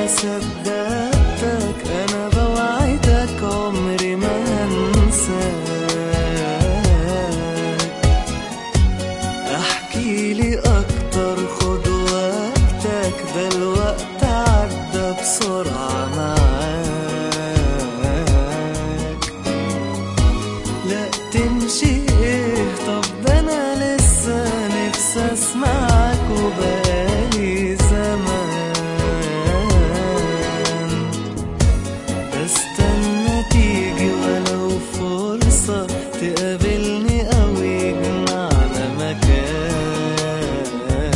صدقتك انا بوعدك عمري ما هنساك احكي لي اكتر خد وقتك ده الوقت عدى بسرعة معاك لا تمشي ايه طب ده انا لسه نفسي اسمعك وبقالي زمان بستنى تيجي ولو فرصة تقابلني أو يجمعنا مكان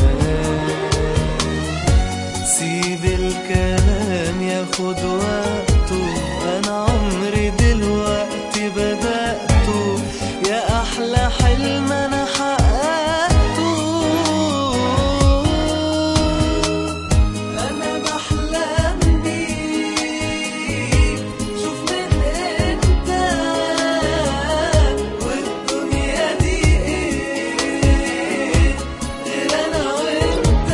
سيب الكلام ياخد وقته أنا عمري دلوقتي بدأته يا أحلى حلم أنا حققته أنا بحلم بيك شوف من إمتى والدنيا دي إيه غير أنا وأنت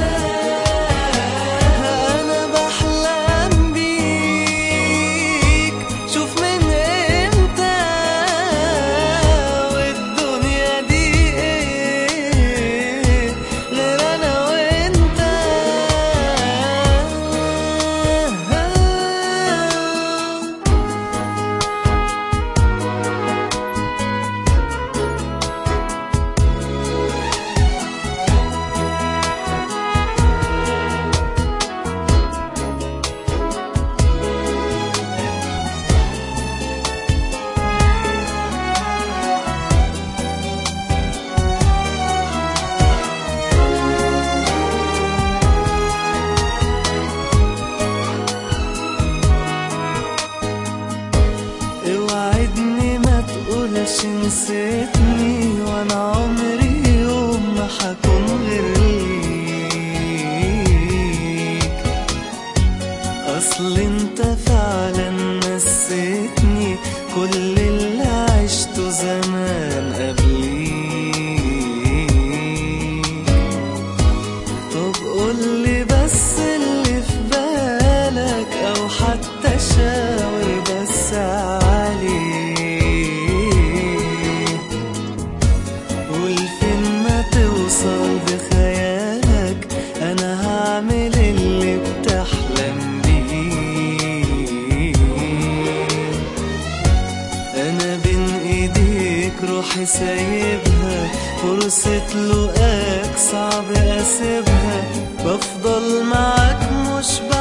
أنا بحلم بيك شوف من إمتى والدنيا دي إيه غير أنا وأنت اوعدني ما تقولش نسيتني وانا عمري يوم ما حكون غير ليك اصل انت فعلا نسيتني كل اللي عشته زمان قبليك طب قولي بس اللي في بالك او حتى شاور بس عليه قول فين ما توصل بخيالك انا هعمل اللي بتحلم بيه انا بين ايديك روحي سايبها فرصة لقاك صعب اسيبها بفضل معاك مش